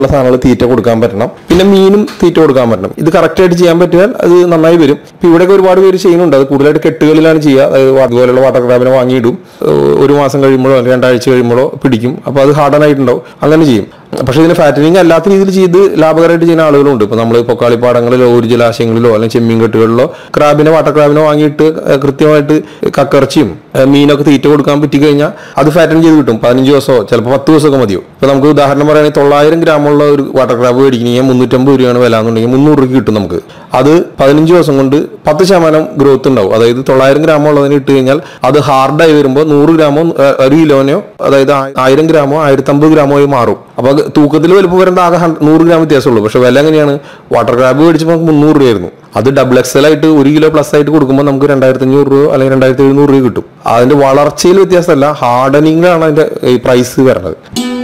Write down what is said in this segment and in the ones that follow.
ഉള്ള സാധനങ്ങൾ തീറ്റ കൊടുക്കാൻ പറ്റണം പിന്നെ മീനും തീറ്റ കൊടുക്കാൻ പറ്റണം ഇത് കറക്റ്റ് ആയിട്ട് ചെയ്യാൻ പറ്റിയാൽ അത് നന്നായി വരും ഇപ്പൊ ഇവിടെയൊക്കെ ഒരുപാട് പേര് ചെയ്യുന്നുണ്ട് അത് കൂടുതലായിട്ട് കെട്ടുകളിലാണ് ചെയ്യുക അതായത് അതുപോലെയുള്ള വാട്ടർ ക്രാബിനെ വാങ്ങിയിടും ഏഹ് ഒരു മാസം കഴിയുമ്പോഴോ അല്ലെങ്കിൽ രണ്ടാഴ്ച കഴിയുമ്പോഴോ പിടിക്കും അപ്പോൾ അത് ഹാർഡൻ ആയിട്ടുണ്ടാവും അങ്ങനെ ചെയ്യും പക്ഷേ ഇതിന് ഫാറ്റനിങ് അല്ലാത്ത രീതിയിൽ ചെയ്ത് ലാഭകരമായിട്ട് ചെയ്യുന്ന ആളുകളുണ്ട് ഇപ്പൊ നമ്മൾ പൊക്കാളിപ്പാടങ്ങളിലോ ഒരു ജലാശയങ്ങളിലോ അല്ലെങ്കിൽ ചെമ്മീൻ കെട്ടുകളിലോ ക്രാബിനെ വാട്ടർ ക്രാബിനെ വാങ്ങിയിട്ട് ഏഹ് കൃത്യമായിട്ട് കക്കിറച്ചിയും ഏഹ് മീനൊക്കെ തീറ്റ കൊടുക്കാൻ പറ്റി കഴിഞ്ഞാൽ അത് ഫാറ്റൻ ചെയ്ത് കിട്ടും പതിനഞ്ച് ദിവസമോ ചിലപ്പോൾ പത്ത് ദിവസമൊക്കെ മതിയോ ഇപ്പൊ നമുക്ക് ഉദാഹരണം പറയുകയാണെങ്കിൽ തൊള്ളായിരം ഗ്രാമുള്ള ഒരു വാട്ടർ ക്രാബ് മേടിക്കണമെങ്കിൽ മുന്നൂറ്റമ്പത് രൂപയാണ് വില എന്നുണ്ടെങ്കിൽ മുന്നൂറ് രൂപയ്ക്ക് കിട്ടും നമുക്ക് അത് പതിനഞ്ച് ദിവസം കൊണ്ട് പത്ത് ശതമാനം ഗ്രോത്ത് ഉണ്ടാവും അതായത് തൊള്ളായിരം ഗ്രാമോ ഉള്ളതിന് ഇട്ട് കഴിഞ്ഞാൽ അത് ഹാർഡായി വരുമ്പോൾ നൂറ് ഗ്രാമോ ഏഹ് ഒരു കിലോനോ അതായത് ആ- ആയിരം ഗ്രാമോ ആയിരത്തമ്പത് ഗ്രാമോ ആയി മാറും അപ്പൊ അത് തൂക്കത്തിൽ വലുപ്പം വരുമ്പോൾ ആകെ ഹൺ- നൂറ് ഗ്രാം വ്യത്യാസമുള്ളൂ പക്ഷെ വില എങ്ങനെയാണ് വാട്ടർ ക്രാബ് മേടിച്ചപ്പോൾ നമുക്ക് മുന്നൂറ് രൂപയായിരുന്നു അത് ഡബിൾ എക്സൽ ആയിട്ട് ഒരു കിലോ പ്ലസ് ആയിട്ട് കൊടുക്കുമ്പോൾ നമുക്ക് രണ്ടായിരത്തി അഞ്ഞൂറ് രൂപ അല്ലെങ്കിൽ രണ്ടായിരത്തി എഴുന്നൂറ് രൂപ കിട്ടും അതിന്റെ വളർച്ചയിൽ വ്യത്യാസമല്ല ഹാർഡനിങ്ങിലാണ് അതിന്റെ ഈ പ്രൈസ് വരുന്നത്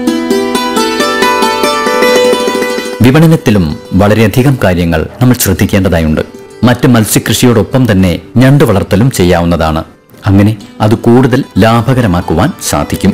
വിപണനത്തിലും വളരെയധികം കാര്യങ്ങൾ നമ്മൾ ശ്രദ്ധിക്കേണ്ടതായുണ്ട് മറ്റ് മത്സ്യകൃഷിയോടൊപ്പം തന്നെ ഞണ്ട് വളർത്തലും ചെയ്യാവുന്നതാണ് അങ്ങനെ അത് കൂടുതൽ ലാഭകരമാക്കുവാൻ സാധിക്കും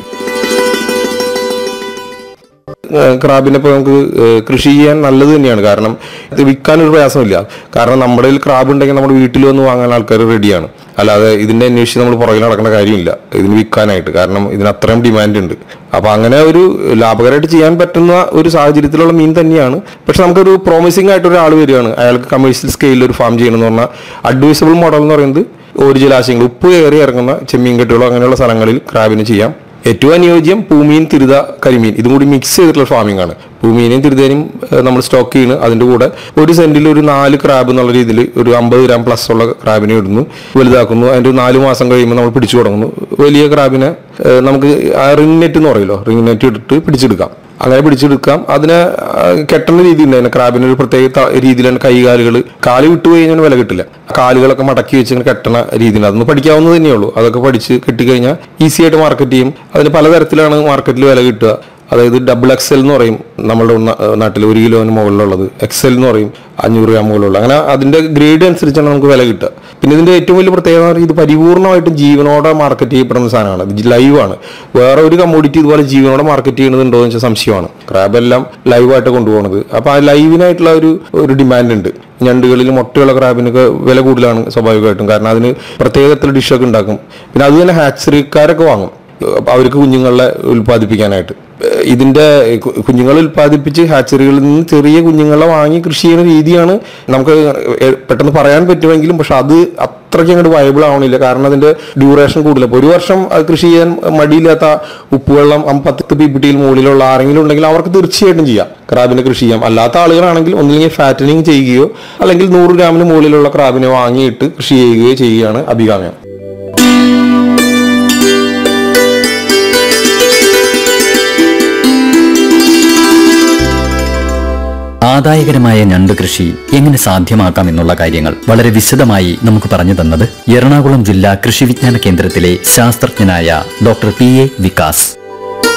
ഏഹ് ക്രാബിനെ ഇപ്പോൾ നമുക്ക് ഏഹ് കൃഷി ചെയ്യാൻ നല്ലത് തന്നെയാണ് കാരണം ഇത് വിൽക്കാൻ ഒരു പ്രയാസമില്ല കാരണം നമ്മുടെ കയ്യിൽ ക്രാബ് ഉണ്ടെങ്കിൽ നമ്മുടെ വീട്ടിൽ വന്ന് വാങ്ങാൻ ആൾക്കാർ റെഡിയാണ് അല്ലാതെ ഇതിന്റെ അന്വേഷിച്ച് നമ്മൾ പുറകിൽ നടക്കേണ്ട കാര്യമില്ല ഇതിന് വിൽക്കാനായിട്ട് കാരണം ഇതിന് അത്രയും ഡിമാൻഡ് ഉണ്ട് അപ്പൊ അങ്ങനെ ഒരു ലാഭകരമായിട്ട് ചെയ്യാൻ പറ്റുന്ന ഒരു സാഹചര്യത്തിലുള്ള മീൻ തന്നെയാണ് പക്ഷെ നമുക്കൊരു പ്രോമിസിംഗ് ആയിട്ട് ഒരാൾ വരികയാണ് അയാൾക്ക് കമേഴ്ഷ്യൽ സ്കെയിലിൽ ഒരു ഫാം ചെയ്യണം എന്ന് പറഞ്ഞാൽ അഡ്വൈസബിൾ മോഡൽ എന്ന് പറയുന്നത് ഒരു ജലാശയങ്ങൾ ഉപ്പ് കയറി ഇറങ്ങുന്ന ചെമ്മീൻ കെട്ടുകളോ അങ്ങനെയുള്ള സ്ഥലങ്ങളിൽ ക്രാബിന് ചെയ്യാം ഏറ്റവും അനുയോജ്യം പൂമീൻ തിരുത കരിമീൻ ഇതും കൂടി മിക്സ് ചെയ്തിട്ടുള്ള ഫാമിംഗ് ആണ് പൂമീനെയും തിരുതേനും നമ്മൾ സ്റ്റോക്ക് ചെയ്യുന്നു അതിന്റെ കൂടെ ഒരു സെന്റിൽ ഒരു നാല് ക്രാബ് എന്നുള്ള രീതിയിൽ ഒരു അമ്പത് ഗ്രാം പ്ലസ് ഉള്ള ക്രാബിനെ ഇടുന്നു വലുതാക്കുന്നു അതിന്റെ ഒരു നാല് മാസം കഴിയുമ്പോൾ നമ്മൾ പിടിച്ചു തുടങ്ങുന്നു വലിയ ക്രാബിനെ ഏഹ്, നമുക്ക് റിംഗ് നെറ്റ് എന്ന് പറയുമല്ലോ റിംഗ് നെറ്റ് ഇട്ടിട്ട് പിടിച്ചെടുക്കാം അങ്ങനെ പിടിച്ചെടുക്കാം അതിനെ ആ, കെട്ടുന്ന രീതി ഉണ്ട് അതിന് ക്രാബിന് ഒരു പ്രത്യേക ത- രീതിയിലാണ് കൈകാലുകൾ കാല് വിട്ടു കഴിഞ്ഞാൽ വില കിട്ടില്ല കാലുകളൊക്കെ മടക്കി വെച്ച് ഇങ്ങനെ കെട്ടണ രീതിയിൽ അതൊന്ന് പഠിക്കാവുന്നത് തന്നെയുള്ളൂ അതൊക്കെ പഠിച്ച് കിട്ടിക്കഴിഞ്ഞാൽ ഈസി ആയിട്ട് മാർക്കറ്റ് ചെയ്യും അതിന് പലതരത്തിലാണ് മാർക്കറ്റിൽ വില കിട്ടുക അതായത് ഡബിൾ എക്സൽ എന്ന് പറയും നമ്മളുടെ നാ- നാട്ടിൽ ഒരു കിലോന് മുകളിലുള്ളത് എക്സൽ എന്ന് പറയും അഞ്ഞൂറ് ഗ്രാം മുകളിലുള്ള അങ്ങനെ അതിന്റെ ഗ്രേഡ് അനുസരിച്ചാണ് നമുക്ക് വില കിട്ടുക പിന്നെ ഇതിന്റെ ഏറ്റവും വലിയ പ്രത്യേകത എന്ന് പറഞ്ഞാൽ ഇത് പരിപൂർണമായിട്ടും ജീവനോടെ മാർക്കറ്റ് ചെയ്യപ്പെടുന്ന സാധനമാണ് ഇത് ലൈവാണ് വേറെ ഒരു കമ്മോഡിറ്റി ഇതുപോലെ ജീവനോടെ മാർക്കറ്റ് ചെയ്യുന്നുണ്ടോ എന്ന് വെച്ചാൽ സംശയമാണ് ക്രാബ് എല്ലാം ലൈവായിട്ട് കൊണ്ടുപോകുന്നത് അപ്പൊ ആ ലൈവിനായിട്ടുള്ള ഒരു ഒരു ഡിമാൻഡ് ഉണ്ട് ഞണ്ടുകളിൽ മുട്ടയുള്ള ക്രാബിനൊക്കെ വില കൂടുതലാണ് സ്വാഭാവികമായിട്ടും കാരണം അതിന് പ്രത്യേകത്തിലുള്ള ഡിഷൊക്കെ ഉണ്ടാക്കും പിന്നെ അത് തന്നെ ഹാച്ചറിക്കാരൊക്കെ വാങ്ങും അപ്പൊ അവർക്ക് കുഞ്ഞുങ്ങളെ ഉൽപ്പാദിപ്പിക്കാനായിട്ട് ഏഹ് ഇതിന്റെ കു- കുഞ്ഞുങ്ങളെ ഉൽപ്പാദിപ്പിച്ച് ഹാച്ചറികളിൽ നിന്ന് ചെറിയ കുഞ്ഞുങ്ങളെ വാങ്ങി കൃഷി ചെയ്യുന്ന രീതിയാണ് നമുക്ക് ഏഹ് പെട്ടെന്ന് പറയാൻ പറ്റുമെങ്കിലും പക്ഷെ അത് അത്രയ്ക്ക് അങ്ങോട്ട് വയബിൾ ആവണില്ല കാരണം അതിന്റെ ഡ്യൂറേഷൻ കൂടുതൽ ഇപ്പോൾ ഒരു വർഷം അത് കൃഷി ചെയ്യാൻ മടിയില്ലാത്ത ഉപ്പുവെള്ളം അം- പത്ത് പി പി ടിയിൽ മുകളിലുള്ള ആരെങ്കിലും ഉണ്ടെങ്കിൽ അവർക്ക് തീർച്ചയായിട്ടും ചെയ്യാം ക്രാബിനെ കൃഷി ചെയ്യാം അല്ലാത്ത ആളുകളാണെങ്കിൽ ഒന്നില്ലെങ്കിൽ ഫാറ്റനിങ് ചെയ്യുകയോ അല്ലെങ്കിൽ നൂറ് ഗ്രാമിന് മുകളിലുള്ള ക്രാബിനെ വാങ്ങിയിട്ട് കൃഷി ചെയ്യുകയോ ചെയ്യുകയാണ് അഭികാമ്യം ആദായകരമായ ഞണ്ട് കൃഷി എങ്ങനെ സാധ്യമാക്കാം എന്നുള്ള കാര്യങ്ങൾ വളരെ വിശദമായി നമുക്ക് പറഞ്ഞു തന്നത് എറണാകുളം ജില്ലാ കൃഷി വിജ്ഞാന കേന്ദ്രത്തിലെ ശാസ്ത്രജ്ഞനായ ഡോക്ടർ പി എ വികാസ്